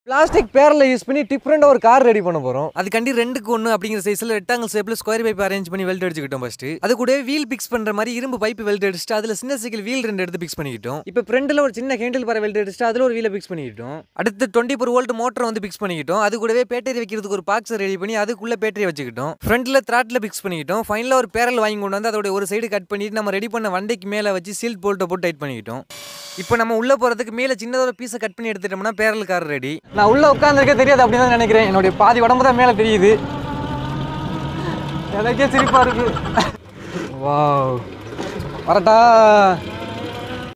plastic பேரில் use பண்ணி டிஃப்ரெண்டாக ஒரு கார் ரெடி பண்ண போகிறோம் அதுக்காண்டி ரெண்டுக்கு ஒன்று அப்படிங்கிற சைஸில் ரெக்டாங்கல் ஷேப்பில் ஸ்கொயர் பைப் அரேஞ்ச் பண்ணி வெல்ட் அடிச்சுக்கிட்டோம் ஃபஸ்ட்டு அது கூட வீல் பிக்ஸ் பண்ணுற மாதிரி இரும்பு பைப் வெல்ட் அடிச்சுட்டு அதில் சின்ன சைக்கிள் வீல் ரெண்டு எடுத்து பிக்ஸ் பண்ணிக்கிட்டோம் இப்போ ஃப்ரண்ட்டில் ஒரு சின்ன ஹேண்டில் பார வெல்ட் அடிச்சுட்டு அதில் ஒரு வீலை பிக்ஸ் பண்ணிக்கிட்டோம் அடுத்து டுவெண்ட்டி ஃபோர் வோல்ட் மோட்டரை வந்து பிக்ஸ் பண்ணிக்கிட்டோம் அது கூடவே பேட்டரி வைக்கிறதுக்கு ஒரு பாக்ஸ் ரெடி பண்ணி அதுக்குள்ள பேட்டரி வச்சுக்கிட்டோம் ஃப்ரண்ட்டில் த்ராட்டில் பிக்ஸ் பண்ணிக்கிட்டோம் ஃபைனலாக ஒரு பேரல் வாங்கி கொண்டு வந்து அதோட ஒரு சைடு கட் பண்ணிட்டு நம்ம ரெடி பண்ண வண்டிக்கு மேலே வச்சு சீல் போல்ட்டை போட்டு டைட் பண்ணிக்கிட்டோம் இப்போ நம்ம உள்ள போறதுக்கு மேலே சின்னதொரு பீஸை கட் பண்ணி எடுத்துட்டோம்னா பேரல் கார் ரெடி நான் உள்ள உட்காந்துருக்க தெரியாது அப்படின்னு தான் நினைக்கிறேன் என்னுடைய பாதி உடம்பு தான் மேலே தெரியுது எனக்கே சிரிப்பா இருக்கு வாவ் வரட்டா